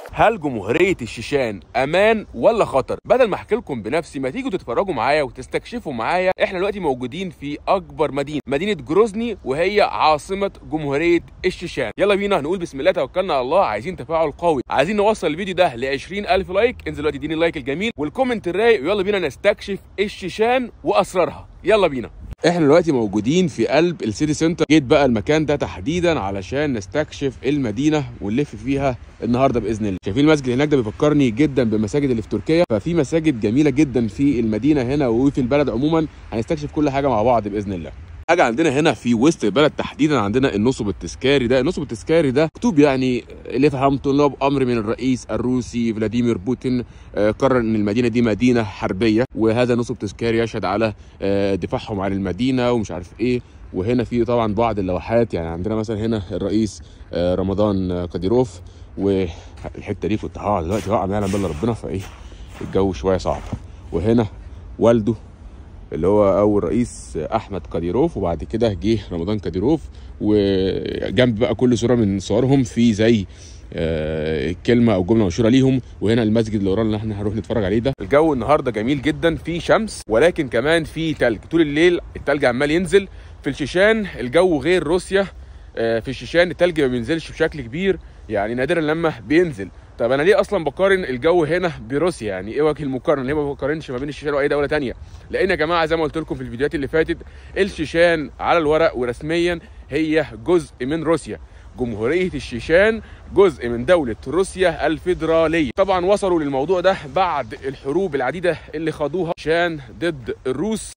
هل جمهورية الشيشان أمان ولا خطر؟ بدل ما أحكي لكم بنفسي ما تيجوا تتفرجوا معايا وتستكشفوا معايا إحنا دلوقتي موجودين في أكبر مدينة مدينة جروزني وهي عاصمة جمهورية الشيشان يلا بينا نقول بسم الله توكلنا على الله عايزين تفاعل قوي عايزين نوصل الفيديو ده ل 20000 لايك انزل دلوقتي اديني اللايك الجميل والكومنت الرايق ويلا بينا نستكشف الشيشان وأسرارها يلا بينا احنا دلوقتي موجودين في قلب السيتي سنتر جيت بقى المكان ده تحديدا علشان نستكشف المدينه ونلف فيها النهارده باذن الله شايفين المسجد هناك ده بيفكرني جدا بالمساجد اللي في تركيا ففي مساجد جميله جدا في المدينه هنا وفي البلد عموما هنستكشف كل حاجه مع بعض باذن الله حاجه عندنا هنا في وسط البلد تحديدا عندنا النصب التذكاري ده النصب التذكاري ده مكتوب يعني اللي فهمته انه بامر من الرئيس الروسي فلاديمير بوتين آه، قرر ان المدينه دي مدينه حربيه وهذا نصب تذكاري يشهد على آه، دفاعهم عن المدينه ومش عارف ايه وهنا في طبعا بعض اللوحات يعني عندنا مثلا هنا الرئيس آه، رمضان آه، قديروف والحته دي كنت هقع دلوقتي هقع ما يعلم بالله ربنا فايه الجو شويه صعب وهنا والده اللي هو اول رئيس احمد قديروف وبعد كده جه رمضان قديروف وجنب بقى كل صوره من صورهم في زي آه، كلمه او جمله مشهوره ليهم وهنا المسجد اللي ورانا اللي احنا هنروح نتفرج عليه ده الجو النهارده جميل جدا في شمس ولكن كمان في تلج طول الليل التلج عمال ينزل في الشيشان الجو غير روسيا آه، في الشيشان التلج ما بينزلش بشكل كبير يعني نادرا لما بينزل طب انا ليه اصلا بقارن الجو هنا بروسيا يعني ايه وجه المقارنه ليه ما بقارنش ما بين الشيشان واي دوله تانية لان يا جماعه زي ما قلت لكم في الفيديوهات اللي فاتت الشيشان على الورق ورسميا هي جزء من روسيا جمهورية الشيشان جزء من دولة روسيا الفيدرالية طبعا وصلوا للموضوع ده بعد الحروب العديدة اللي خاضوها شان ضد الروس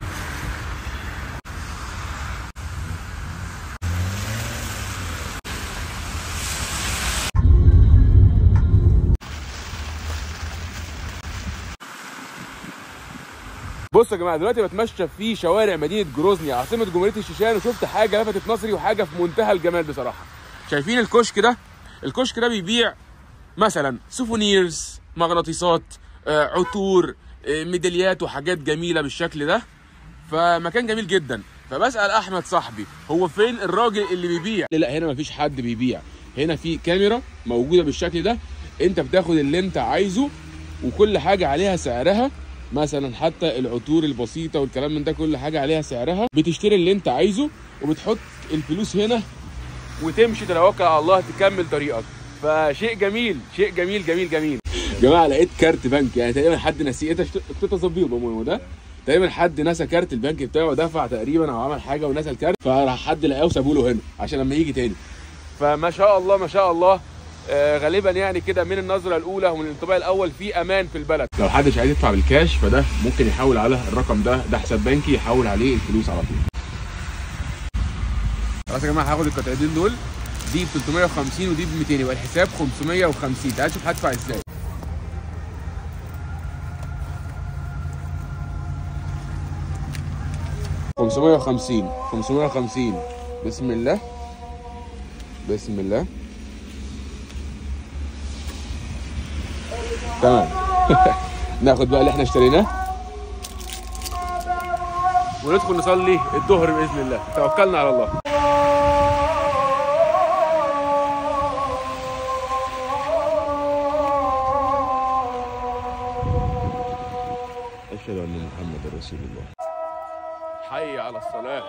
بصوا يا جماعه دلوقتي بتمشى في شوارع مدينه جروزني عاصمه جمهوريه الشيشان وشفت حاجه لفتت نظري وحاجه في منتهى الجمال بصراحه شايفين الكشك ده الكشك ده بيبيع مثلا سوفونيرز مغناطيسات آه، عطور آه، ميداليات وحاجات جميله بالشكل ده فمكان جميل جدا فبسال احمد صاحبي هو فين الراجل اللي بيبيع لا هنا مفيش حد بيبيع هنا في كاميرا موجوده بالشكل ده انت بتاخد اللي انت عايزه وكل حاجه عليها سعرها مثلا حتى العطور البسيطه والكلام من ده كل حاجه عليها سعرها بتشتري اللي انت عايزه وبتحط الفلوس هنا وتمشي تتوكل على الله تكمل طريقك فشيء جميل شيء جميل جميل جميل جماعه لقيت كارت بنك يعني تقريبا حد نسيه انت كنت تصبيه بمو ده تقريبا حد نسى كارت البنك بتاعه دفع تقريبا او عمل حاجه ونسى الكارت فراح حد لقاه وسابه له هنا عشان لما يجي تاني فما شاء الله ما شاء الله آه، غالبا يعني كده من النظره الاولى ومن الانطباع الاول في امان في البلد لو حد مش عايز يدفع بالكاش فده ممكن يحول على الرقم ده ده حساب بنكي يحول عليه الفلوس على طول خلاص يا جماعه هاخد القطعتين دول دي ب 350 ودي ب 200 يبقى الحساب 550 تعال نشوف هدفع ازاي خمسمية وخمسين خمسمية وخمسين بسم الله بسم الله تمام ناخد بقى اللي احنا اشتريناه وندخل نصلي الظهر باذن الله توكلنا على الله اشهد ان محمد رسول الله حي على الصلاه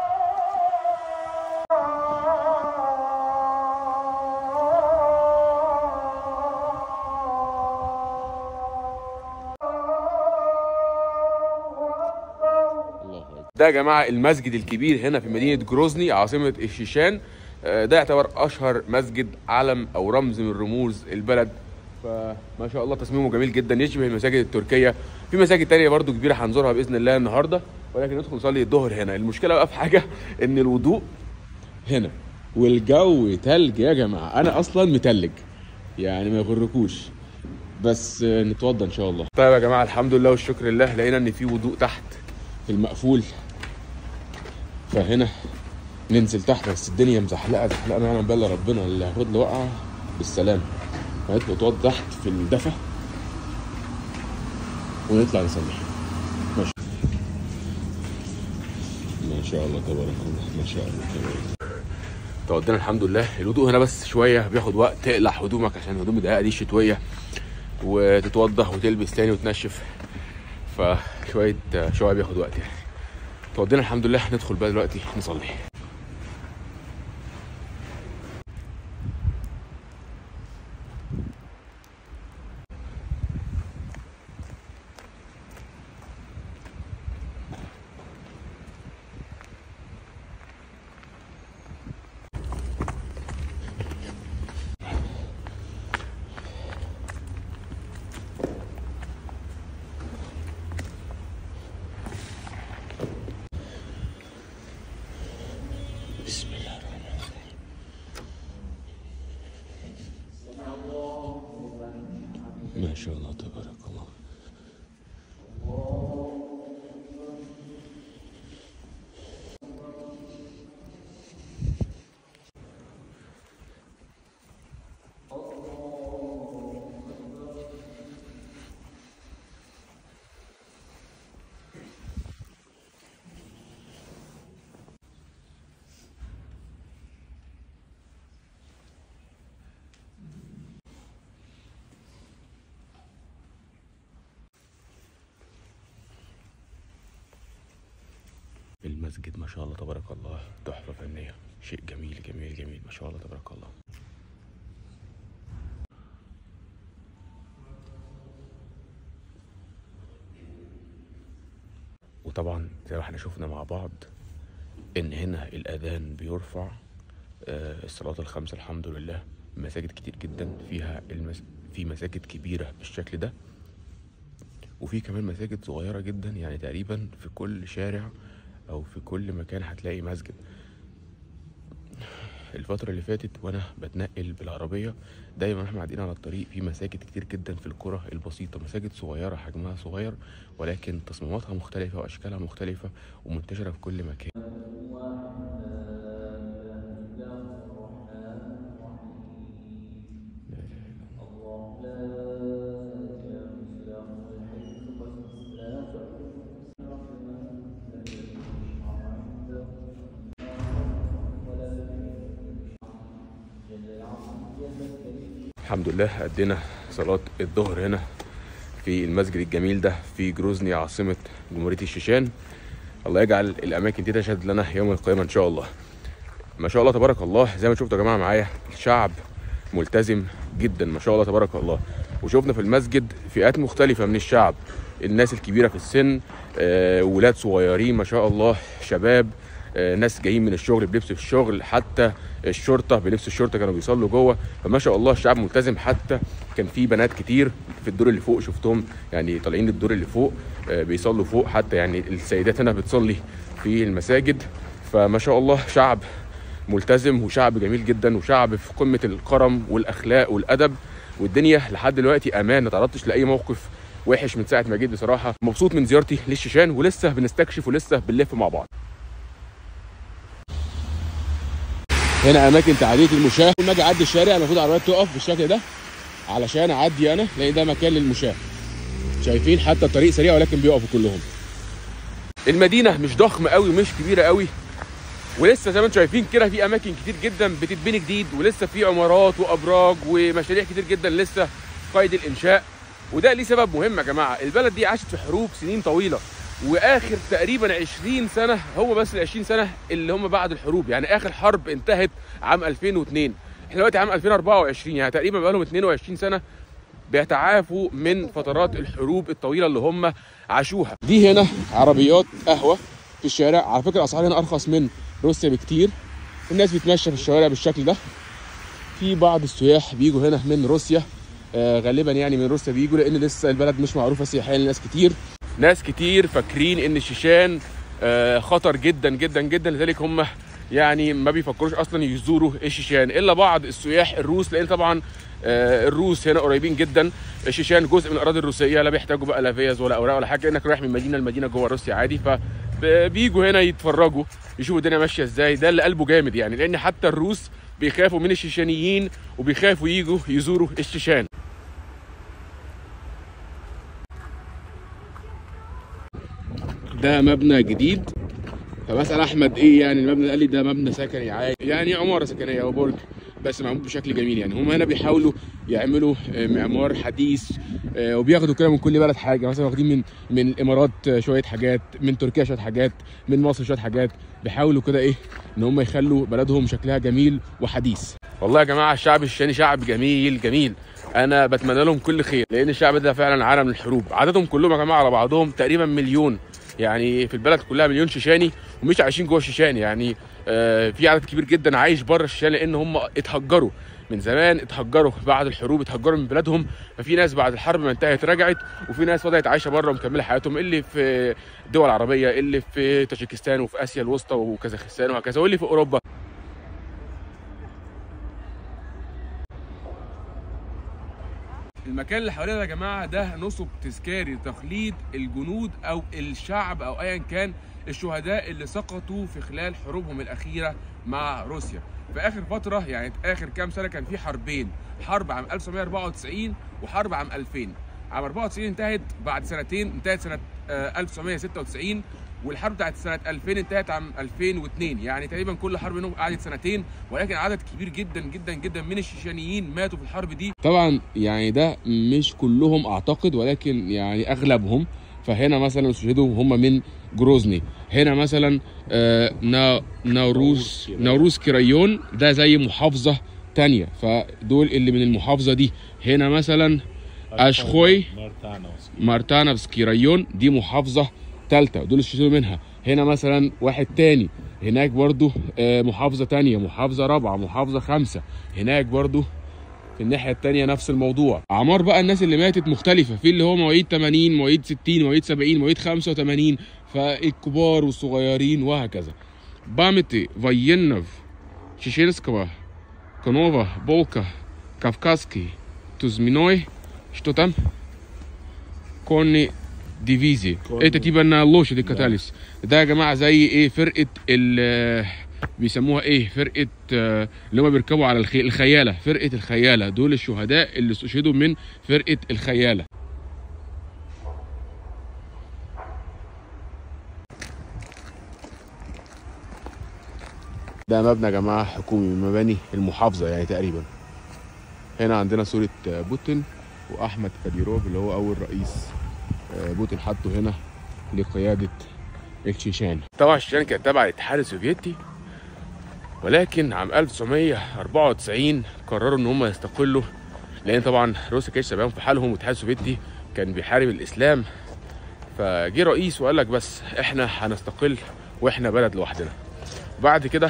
الله أكبر. ده يا جماعه المسجد الكبير هنا في مدينه جروزني عاصمه الشيشان آه، ده يعتبر اشهر مسجد علم او رمز من رموز البلد فما شاء الله تصميمه جميل جدا يشبه المساجد التركيه في مساجد تانية برضو كبيره هنزورها باذن الله النهارده ولكن ندخل نصلي الظهر هنا المشكله بقى في حاجه ان الوضوء هنا والجو تلج يا جماعه انا اصلا متلج يعني ما يغركوش بس آه، نتوضى ان شاء الله طيب يا جماعه الحمد لله والشكر لله لقينا ان في وضوء تحت في المقفول فهنا ننزل تحت بس الدنيا مزحلقه زحلقه ما يعلم بالله ربنا اللي هياخد له وقعه بالسلامه هندخل تقعد تحت في الدفا ونطلع نصلي ماشي ما شاء الله تبارك الله ما شاء الله تبارك الله تودينا الحمد لله الهدوء هنا بس شويه بياخد وقت تقلع هدومك عشان الهدوم الضيقه دي شتويه وتتوضح وتلبس تاني وتنشف فشويه شويه بياخد وقت يعني تودينا الحمد لله ندخل بقى دلوقتي نصلي بسم الله الرحمن الرحيم ما شاء الله تبارك الله المسجد ما شاء الله تبارك الله تحفة فنية شيء جميل جميل جميل ما شاء الله تبارك الله وطبعا زي ما احنا شفنا مع بعض ان هنا الاذان بيرفع آه، الصلاة الخمسة الحمد لله مساجد كتير جدا فيها المس... في مساجد كبيرة بالشكل ده وفي كمان مساجد صغيرة جدا يعني تقريبا في كل شارع او في كل مكان هتلاقي مسجد الفترة اللي فاتت وانا بتنقل بالعربية دايما واحنا قاعدين على الطريق في مساجد كتير جدا في القرى البسيطة مساجد صغيرة حجمها صغير ولكن تصميماتها مختلفة واشكالها مختلفة ومنتشرة في كل مكان الحمد لله أدينا صلاة الظهر هنا في المسجد الجميل ده في جروزني عاصمة جمهورية الشيشان الله يجعل الأماكن دي تشهد لنا يوم القيامة إن شاء الله ما شاء الله تبارك الله زي ما شفتوا يا جماعة معايا الشعب ملتزم جدا ما شاء الله تبارك الله وشفنا في المسجد فئات مختلفة من الشعب الناس الكبيرة في السن آه، ولاد صغيرين ما شاء الله شباب آه، ناس جايين من الشغل بلبس الشغل حتى الشرطه بلبس الشرطه كانوا بيصلوا جوه فما شاء الله الشعب ملتزم حتى كان في بنات كتير في الدور اللي فوق شفتهم يعني طالعين الدور اللي فوق آه، بيصلوا فوق حتى يعني السيدات هنا بتصلي في المساجد فما شاء الله شعب ملتزم وشعب جميل جدا وشعب في قمه الكرم والاخلاق والادب والدنيا لحد دلوقتي امان ما تعرضتش لاي موقف وحش من ساعه ما جيت بصراحه مبسوط من زيارتي للشيشان ولسه بنستكشف ولسه بنلف مع بعض هنا اماكن تعديه المشاة كل ما اجي اعدي الشارع المفروض العربيات تقف بالشكل ده علشان اعدي انا لان ده مكان للمشاة شايفين حتى الطريق سريع ولكن بيقفوا كلهم المدينه مش ضخمه قوي ومش كبيره قوي ولسه زي ما انتم شايفين كده في اماكن كتير جدا بتتبني جديد ولسه في عمارات وابراج ومشاريع كتير جدا لسه قيد الانشاء وده ليه سبب مهم يا جماعه البلد دي عاشت في حروب سنين طويله واخر تقريبا 20 سنه هم بس ال 20 سنه اللي هم بعد الحروب يعني اخر حرب انتهت عام 2002 احنا دلوقتي عام 2024 يعني تقريبا بقى لهم 22 سنه بيتعافوا من فترات الحروب الطويله اللي هم عاشوها دي هنا عربيات قهوه في الشارع على فكره الاسعار هنا ارخص من روسيا بكتير الناس بتمشي في الشوارع بالشكل ده في بعض السياح بيجوا هنا من روسيا آه غالبا يعني من روسيا بيجوا لان لسه البلد مش معروفه سياحيا لناس كتير ناس كتير فاكرين ان الشيشان آه خطر جدا جدا جدا لذلك هم يعني ما بيفكروش اصلا يزوروا الشيشان الا بعض السياح الروس لان طبعا آه الروس هنا قريبين جدا الشيشان جزء من الاراضي الروسيه لا بيحتاجوا بقى لا فيز ولا اوراق ولا حاجه كانك رايح من مدينه لمدينه جوه روسيا عادي فبيجوا هنا يتفرجوا يشوفوا الدنيا ماشيه ازاي ده اللي قلبه جامد يعني لان حتى الروس بيخافوا من الشيشانيين وبيخافوا يجوا يزوروا الشيشان ده مبنى جديد فبسال احمد ايه يعني المبنى قال لي ده مبنى سكني عادي يعني عماره سكنيه او برج بس معمول بشكل جميل يعني هم هنا بيحاولوا يعملوا آه، معمار حديث آه، وبياخدوا كده من كل بلد حاجه مثلا واخدين من من الامارات آه، شويه حاجات من تركيا شويه حاجات من مصر شويه حاجات بيحاولوا كده ايه ان هم يخلوا بلدهم شكلها جميل وحديث والله يا جماعه الشعب الشامي شعب جميل جميل انا بتمنى لهم كل خير لان الشعب ده فعلا عانى من الحروب عددهم كلهم يا جماعه على بعضهم تقريبا مليون يعني في البلد كلها مليون شيشاني ومش عايشين جوه الشيشان يعني آه، في عدد كبير جدا عايش بره الشيشان لان هم اتهجروا من زمان اتهجروا بعد الحروب اتهجروا من بلادهم ففي ناس بعد الحرب ما انتهت رجعت وفي ناس فضلت عايشه بره ومكمله حياتهم اللي في الدول العربيه اللي في تاجيكستان وفي اسيا الوسطى وكازاخستان وهكذا واللي في اوروبا المكان اللي حوالينا يا جماعه ده نصب تذكاري لتخليد الجنود او الشعب او ايا كان الشهداء اللي سقطوا في خلال حروبهم الاخيره مع روسيا في اخر فتره يعني اخر كام سنه كان في حربين حرب عام 1994 وحرب عام 2000 عام 94 انتهت بعد سنتين انتهت سنه آه، 1996 والحرب بتاعت سنه 2000 انتهت عام 2002 يعني تقريبا كل حرب منهم قعدت سنتين ولكن عدد كبير جدا جدا جدا من الشيشانيين ماتوا في الحرب دي طبعا يعني ده مش كلهم اعتقد ولكن يعني اغلبهم فهنا مثلا استشهدوا هم من جروزني هنا مثلا آه نا نوروز نوروز كريون ده زي محافظه تانية فدول اللي من المحافظه دي هنا مثلا اشخوي مارتانفسكي ريون دي محافظه ثالثه دول استشهدوا منها هنا مثلا واحد تاني هناك برضو آه، محافظه تانية محافظه رابعه محافظه خمسه هناك برضو في الناحيه التانية نفس الموضوع اعمار بقى الناس اللي ماتت مختلفه في اللي هو مواليد 80 مواليد 60 مواليد 70 مواليد 85 فالكبار والصغيرين وهكذا بامتي فاينف شيشيرسكوا كونوفا بولكا كافكاسكي توزمينوي что там كوني ديفيزي это типа на лошади катались ده يا جماعه زي ايه فرقه ال بيسموها ايه فرقه آه، اللي هم بيركبوا على الخي... الخياله فرقه الخياله دول الشهداء اللي استشهدوا من فرقه الخياله ده مبنى يا جماعه حكومي من مباني المحافظه يعني تقريبا هنا عندنا صوره آه، بوتين واحمد كاديروف اللي هو اول رئيس آه، بوتين حطه هنا لقياده الشيشان طبعا الشيشان كانت تابعه للاتحاد السوفيتي ولكن عام 1994 قرروا ان هم يستقلوا لان طبعا روسيا كانت سابقاهم في حالهم والاتحاد السوفيتي كان بيحارب الاسلام فجه رئيس وقال لك بس احنا هنستقل واحنا بلد لوحدنا بعد كده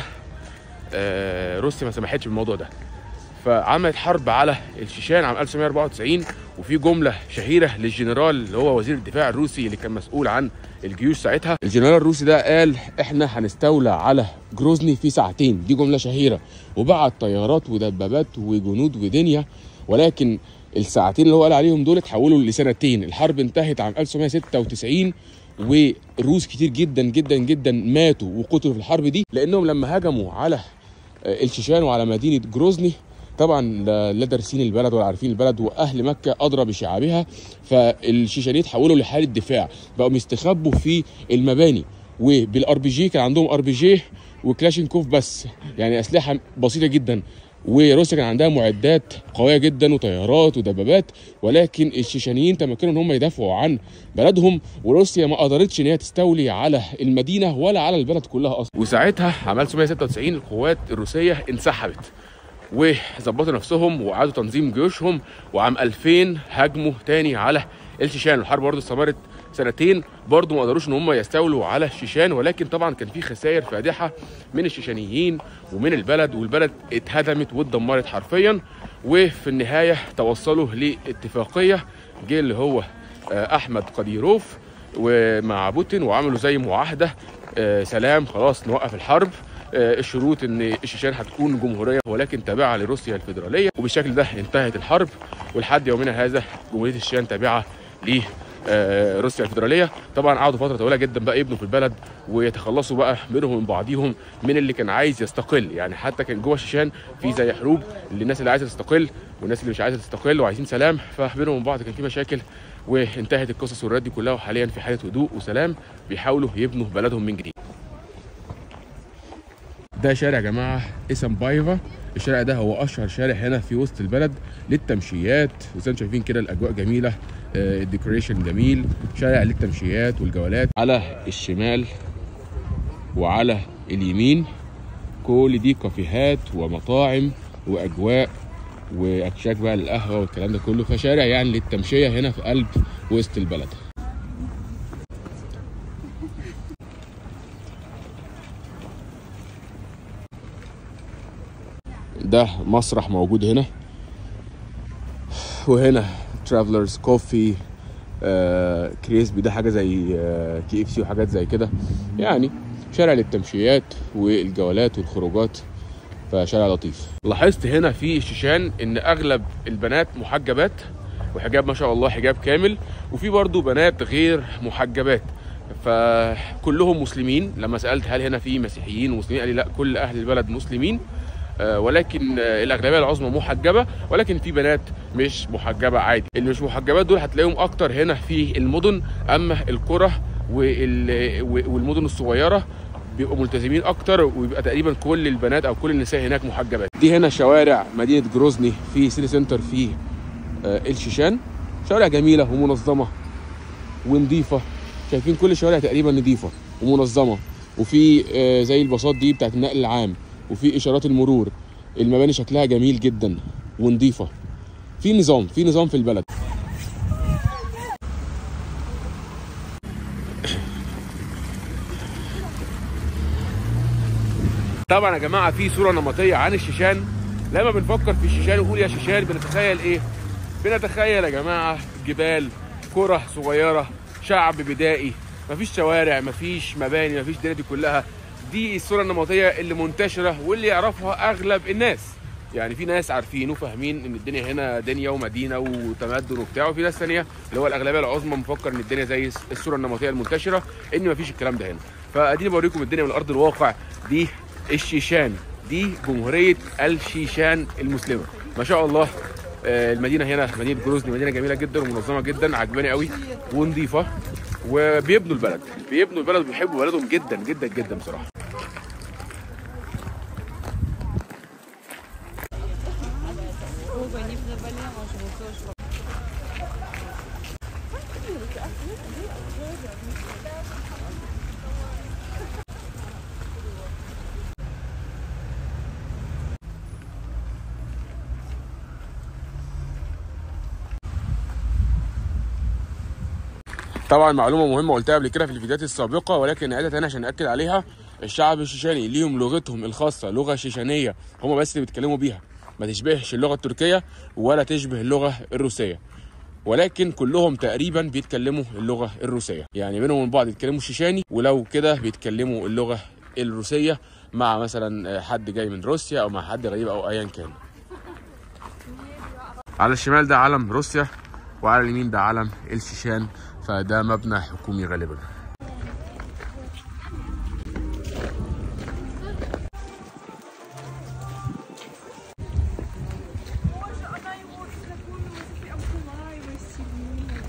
آه، روسيا ما سمحتش بالموضوع ده فعملت حرب على الشيشان عام 1994 وفي جمله شهيره للجنرال اللي هو وزير الدفاع الروسي اللي كان مسؤول عن الجيوش ساعتها الجنرال الروسي ده قال احنا هنستولى على جروزني في ساعتين دي جمله شهيره وبعت طيارات ودبابات وجنود ودنيا ولكن الساعتين اللي هو قال عليهم دول اتحولوا لسنتين الحرب انتهت عام 1996 وروس كتير جدا جدا جدا ماتوا وقتلوا في الحرب دي لانهم لما هجموا على آه، الشيشان وعلى مدينه جروزني طبعا لا لا دارسين البلد ولا عارفين البلد واهل مكه ادرى بشعابها فالشيشانيين تحولوا لحاله دفاع بقوا يستخبوا في المباني وبالار بي جي كان عندهم ار بي جي وكلاشينكوف بس يعني اسلحه بسيطه جدا وروسيا كان عندها معدات قويه جدا وطيارات ودبابات ولكن الشيشانيين تمكنوا ان هم يدافعوا عن بلدهم وروسيا ما قدرتش ان هي تستولي على المدينه ولا على البلد كلها اصلا وساعتها عام 1996 القوات الروسيه انسحبت وظبطوا نفسهم وعادوا تنظيم جيوشهم وعام 2000 هاجموا تاني على الشيشان الحرب برضه استمرت سنتين برضه ما قدروش ان هم يستولوا على الشيشان ولكن طبعا كان في خسائر فادحه من الشيشانيين ومن البلد والبلد اتهدمت واتدمرت حرفيا وفي النهايه توصلوا لاتفاقيه جه اللي هو آه، احمد قديروف ومع بوتين وعملوا زي معاهده آه، سلام خلاص نوقف الحرب آه، الشروط ان الشيشان هتكون جمهوريه ولكن تابعه لروسيا الفيدراليه وبالشكل ده انتهت الحرب ولحد يومنا هذا جمهوريه الشيشان تابعه ل آه، روسيا الفيدراليه طبعا قعدوا فتره طويله جدا بقى يبنوا في البلد ويتخلصوا بقى منهم من بعضيهم من اللي كان عايز يستقل يعني حتى كان جوه الشيشان في زي حروب للناس اللي عايزه تستقل والناس اللي مش عايزه تستقل وعايزين سلام فبينهم وبين بعض كان في مشاكل وانتهت القصص والرد دي كلها وحاليا في حاله هدوء وسلام بيحاولوا يبنوا بلدهم من جديد ده شارع يا جماعه اسم بايفا الشارع ده هو اشهر شارع هنا في وسط البلد للتمشيات وزي ما شايفين كده الاجواء جميله آه، الديكوريشن جميل شارع للتمشيات والجولات على الشمال وعلى اليمين كل دي كافيهات ومطاعم واجواء واكشاك بقى للقهوه والكلام ده كله فشارع يعني للتمشيه هنا في قلب وسط البلد ده مسرح موجود هنا وهنا ترافلرز كوفي آه كريسبي ده حاجه زي آه كي اف سي وحاجات زي كده يعني شارع للتمشيات والجولات والخروجات فشارع لطيف لاحظت هنا في الشيشان ان اغلب البنات محجبات وحجاب ما شاء الله حجاب كامل وفي برضو بنات غير محجبات فكلهم مسلمين لما سالت هل هنا في مسيحيين ومسلمين قال لي لا كل اهل البلد مسلمين آه، ولكن آه، الاغلبيه العظمى محجبه ولكن في بنات مش محجبه عادي اللي مش محجبات دول هتلاقيهم اكتر هنا في المدن اما القرى وال- والمدن الصغيره بيبقوا ملتزمين اكتر ويبقى تقريبا كل البنات او كل النساء هناك محجبات دي هنا شوارع مدينه جروزني في سيتي سنتر في آه، الشيشان شوارع جميله ومنظمه ونظيفه شايفين كل الشوارع تقريبا نظيفه ومنظمه وفي آه، زي الباصات دي بتاعت النقل العام وفي اشارات المرور المباني شكلها جميل جدا ونظيفه في نظام في نظام في البلد طبعا يا جماعه في صوره نمطيه عن الشيشان لما بنفكر في الشيشان ونقول يا شيشان بنتخيل ايه بنتخيل يا جماعه جبال كره صغيره شعب بدائي مفيش شوارع مفيش مباني مفيش الدنيا دي كلها دي الصوره النمطيه اللي منتشره واللي يعرفها اغلب الناس يعني في ناس عارفين وفاهمين ان الدنيا هنا دنيا ومدينه وتمدن وبتاع وفي ناس ثانيه اللي هو الاغلبيه العظمى مفكر ان الدنيا زي الصوره النمطيه المنتشره ان مفيش الكلام ده هنا فاديني بوريكم الدنيا من ارض الواقع دي الشيشان دي جمهوريه الشيشان المسلمه ما شاء الله آه، المدينه هنا مدينه جروزني مدينه جميله جدا ومنظمه جدا عجباني قوي ونظيفه وبيبنوا البلد بيبنوا البلد وبيحبوا بلدهم جدا جدا جدا بصراحه Ой, не заболела, уже тоже. طبعا معلومه مهمه قلتها قبل كده في الفيديوهات السابقه ولكن نعيدها تاني عشان ناكد عليها الشعب الشيشاني ليهم لغتهم الخاصه لغه شيشانيه هم بس اللي بيتكلموا بيها ما تشبهش اللغه التركيه ولا تشبه اللغه الروسيه ولكن كلهم تقريبا بيتكلموا اللغه الروسيه يعني بينهم وبين بعض يتكلموا شيشاني ولو كده بيتكلموا اللغه الروسيه مع مثلا حد جاي من روسيا او مع حد غريب او ايا كان على الشمال ده علم روسيا وعلى اليمين ده علم الشيشان فده مبنى حكومي غالبا Она его знакомилась и обняла его сильнее.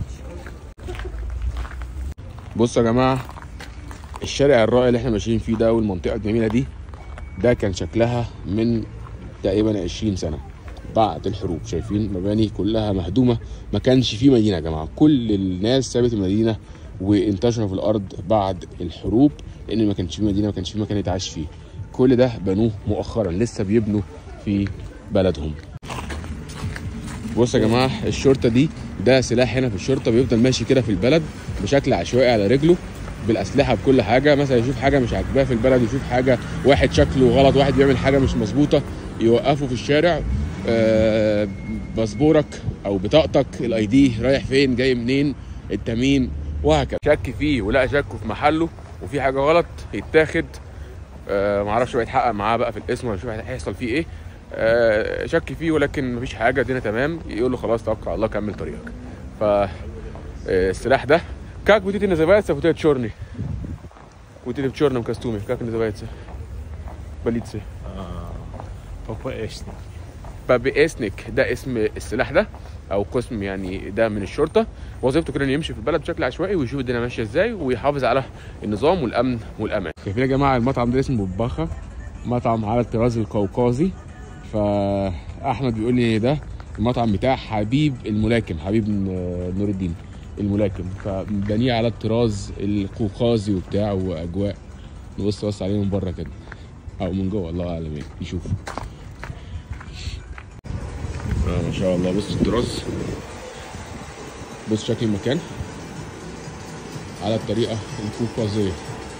بصوا يا جماعه الشارع الرائع اللي احنا ماشيين فيه ده والمنطقه الجميله دي ده كان شكلها من تقريبا 20 سنه بعد الحروب شايفين مباني كلها مهدومه ما كانش فيه مدينه يا جماعه كل الناس سابت المدينه وانتشروا في الارض بعد الحروب لان ما كانش فيه مدينه ما كانش فيه مكان يتعاش فيه كل ده بنوه مؤخرا لسه بيبنوا في بلدهم بصوا يا جماعه الشرطه دي ده سلاح هنا في الشرطه بيفضل ماشي كده في البلد بشكل عشوائي على رجله بالاسلحه بكل حاجه مثلا يشوف حاجه مش عاجباه في البلد يشوف حاجه واحد شكله غلط واحد بيعمل حاجه مش مظبوطه يوقفه في الشارع آه، باسبورك او بطاقتك الاي دي رايح فين جاي منين انت مين وهكذا شك فيه ولقى شكه في محله وفي حاجه غلط يتاخد آه، معرفش بقى يتحقق معاه بقى في الاسم ولا شوف هيحصل فيه ايه آه، شك فيه ولكن مفيش حاجه الدنيا تمام يقول له خلاص توكل على الله كمل طريقك ف آه، السلاح ده как будете называться вот этот черный вот этот в черном костюме как называется полиция ППшник. بابيسنيك ده اسم السلاح ده او قسم يعني ده من الشرطه وظيفته كده انه يمشي في البلد بشكل عشوائي ويشوف الدنيا ماشيه ازاي ويحافظ على النظام والامن والامان شايفين يا جماعه المطعم ده اسمه بباخه مطعم على الطراز القوقازي فاحمد بيقول لي ده المطعم بتاع حبيب الملاكم حبيب ن- نور الدين الملاكم فبنيه على الطراز القوقازي وبتاع واجواء نبص بص عليه من بره كده او من جوه الله اعلم يعني نشوف آه ما شاء الله بص الطراز بص شكل المكان على الطريقه القوقازيه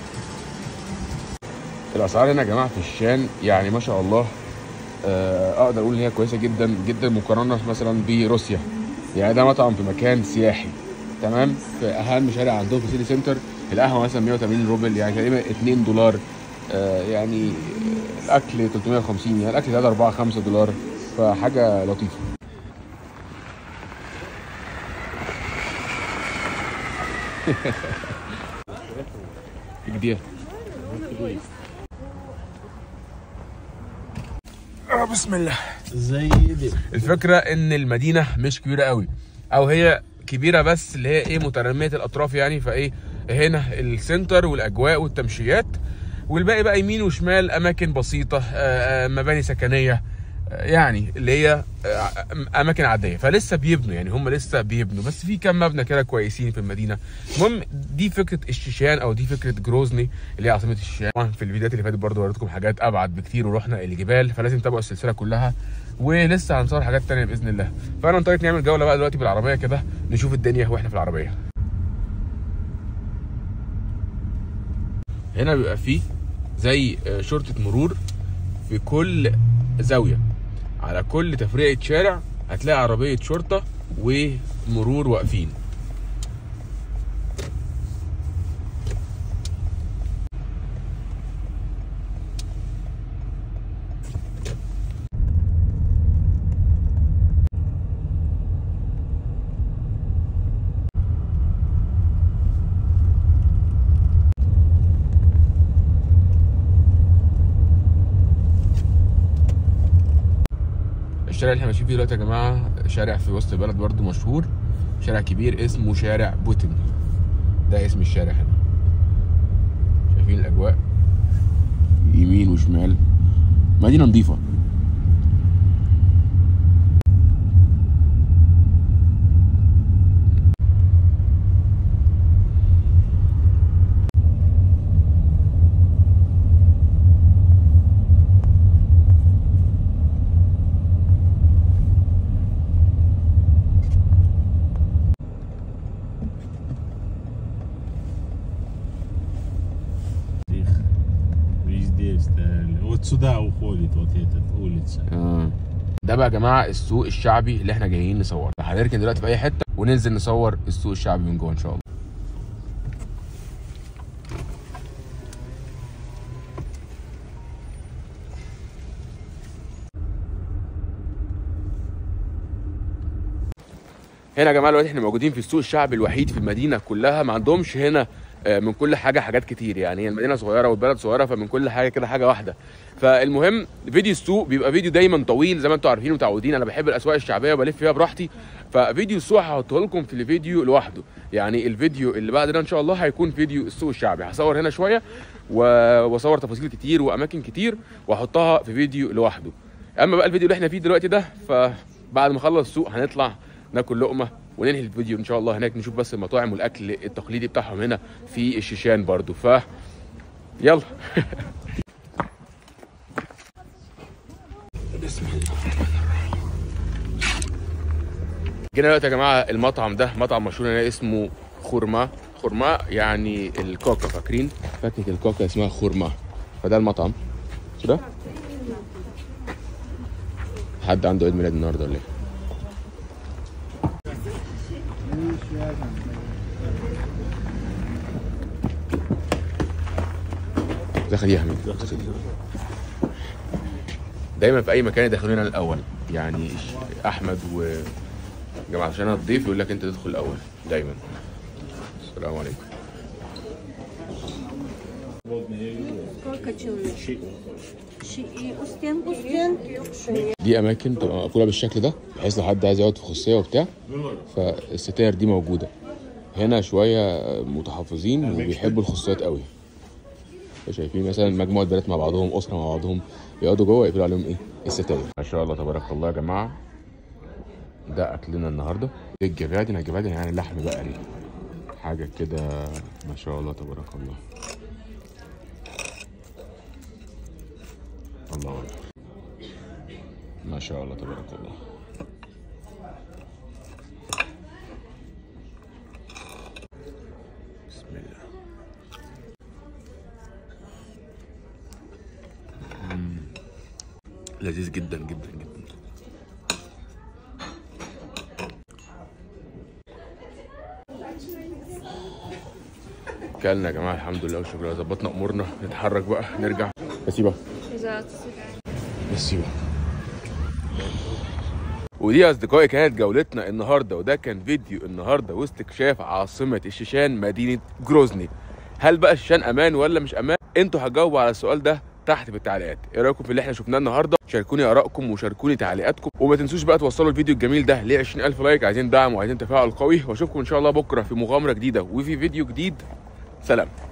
الاسعار هنا يا جماعه في الشان يعني ما شاء الله آه، اقدر اقول ان هي كويسه جدا جدا مقارنه مثلا بروسيا يعني ده مطعم في مكان سياحي تمام في اهم شارع عندهم في سيتي سنتر القهوه مثلا 180 روبل يعني تقريبا 2 دولار آه، يعني الاكل 350 يعني الاكل 3 4 5 دولار فحاجه لطيفه جديد آه بسم الله زي دي الفكره ان المدينه مش كبيره قوي او هي كبيره بس اللي هي ايه متراميه الاطراف يعني فايه هنا السنتر والاجواء والتمشيات والباقي بقى يمين وشمال اماكن بسيطه آه، آه، مباني سكنيه آه، يعني اللي هي آه، اماكن عاديه فلسه بيبنوا يعني هم لسه بيبنوا بس في كام مبنى كده كويسين في المدينه المهم دي فكره الشيشان او دي فكره جروزني اللي هي عاصمه الشيشان طبعا في الفيديوهات اللي فاتت برضو وريتكم حاجات ابعد بكتير ورحنا الجبال فلازم تتابعوا السلسله كلها ولسه هنصور حاجات تانية باذن الله فانا نطلع نعمل جوله بقى دلوقتي بالعربيه كده نشوف الدنيا واحنا في العربيه هنا بيبقى فيه زي آه، شرطه مرور في كل زاويه على كل تفرقه شارع هتلاقي عربيه شرطه ومرور واقفين الشارع اللي احنا ماشيين فيه دلوقتي يا جماعه شارع في وسط البلد برضو مشهور شارع كبير اسمه شارع بوتين ده اسم الشارع هنا شايفين الاجواء يمين وشمال مدينه نظيفه Везде стояли. Вот сюда уходит вот эта улица. آه. ده بقى يا جماعه السوق الشعبي اللي احنا جايين نصور هنركن دلوقتي في اي حته وننزل نصور السوق الشعبي من جوه ان شاء الله هنا يا جماعه دلوقتي احنا موجودين في السوق الشعبي الوحيد في المدينه كلها ما عندهمش هنا آه، من كل حاجه حاجات كتير يعني هي المدينه صغيره والبلد صغيره فمن كل حاجه كده حاجه واحده فالمهم فيديو السوق بيبقى فيديو دايما طويل زي ما انتم عارفين ومتعودين انا بحب الاسواق الشعبيه وبلف فيها براحتي ففيديو السوق هحطه لكم في الفيديو لوحده يعني الفيديو اللي بعد ده ان شاء الله هيكون فيديو السوق الشعبي هصور هنا شويه و- واصور تفاصيل كتير واماكن كتير واحطها في فيديو لوحده اما بقى الفيديو اللي احنا فيه دلوقتي ده فبعد ما نخلص السوق هنطلع ناكل لقمه وننهي الفيديو ان شاء الله هناك نشوف بس المطاعم والاكل التقليدي بتاعهم هنا في الشيشان برضو ف يلا بسم الله الرحمن الرحيم جينا دلوقتي يا جماعه المطعم ده مطعم مشهور هنا اسمه خورما خورما يعني الكوكا فاكرين فاكهه الكوكا اسمها خورما فده المطعم مش ده حد عنده عيد ميلاد النهارده ولا ايه دخل يا حميد دايما في اي مكان يدخلونا الاول يعني احمد و جماعه عشان انا الضيف يقول لك انت تدخل الاول دايما السلام عليكم Сколько человек? Ши- и у стенку стенки. دي اماكن تبقى مقفوله بالشكل ده بحيث لو حد عايز يقعد في خصوصيه وبتاع فالستاير دي موجوده هنا شويه متحفظين وبيحبوا الخصوصيات قوي شايفين مثلا مجموعه بنات مع بعضهم اسره مع بعضهم يقعدوا جوه يقفلوا عليهم ايه الستاير ما شاء الله تبارك الله يا جماعه ده اكلنا النهارده الجبادن الجبادن يعني لحم بقري حاجه كده ما شاء الله تبارك الله الله اكبر ما شاء الله تبارك الله بسم الله مم. لذيذ جدا جدا جدا كلنا يا جماعه الحمد لله والشكر لله ظبطنا امورنا نتحرك بقى نرجع نسيبها نسيبها ودي يا اصدقائي كانت جولتنا النهارده وده كان فيديو النهارده واستكشاف عاصمه الشيشان مدينه جروزني هل بقى الشيشان امان ولا مش امان انتوا هتجاوبوا على السؤال ده تحت في التعليقات ايه رايكم في اللي احنا شفناه النهارده شاركوني ارائكم وشاركوني تعليقاتكم وما تنسوش بقى توصلوا الفيديو الجميل ده ل 20000 لايك عايزين دعم وعايزين تفاعل قوي واشوفكم ان شاء الله بكره في مغامره جديده وفي فيديو جديد سلام